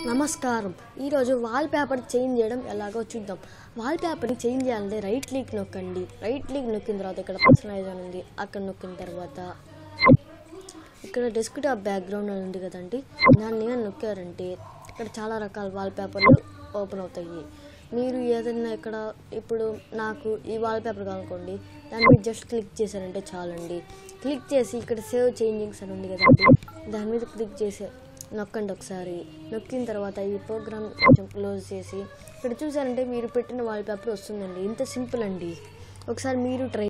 నమస్కారం ఈరోజు wall paper change చేయడం ఎలాగో చూద్దాం వాల్ పేపర్ని చేంజ్ చేయాలంటే రైట్ క్లిక్ నొక్కండి రైట్ క్లిక్ నొక్కిన తర్వాత ఇక్కడ పర్సనలైజ్ అని ఉంది అక్కడ నొక్కిన తర్వాత ఇక్కడ డెస్క్టాప్ బ్యాక్గ్రౌండ్ అని ఉంది కదండి దాన్ని కానీ నొక్కారంటే ఇక్కడ చాలా రకాల వాల్ పేపర్లు ఓపెన్ అవుతాయి మీరు ఏదైనా ఇక్కడ ఇప్పుడు నాకు ఈ వాల్ పేపర్ కానుకోండి దాన్ని మీద జస్ట్ క్లిక్ చేశారంటే చాలండి క్లిక్ చేసి ఇక్కడ సేవ్ చేంజింగ్స్ అని ఉంది కదండి దాని మీద క్లిక్ చేసే నొక్కండి ఒకసారి నొక్కిన తర్వాత ఈ ప్రోగ్రామ్ కొంచెం క్లోజ్ చేసి ఇక్కడ చూసారంటే మీరు పెట్టిన వాల్ పేపర్ వస్తుందండి ఇంత సింపుల్ అండి ఒకసారి మీరు ట్రై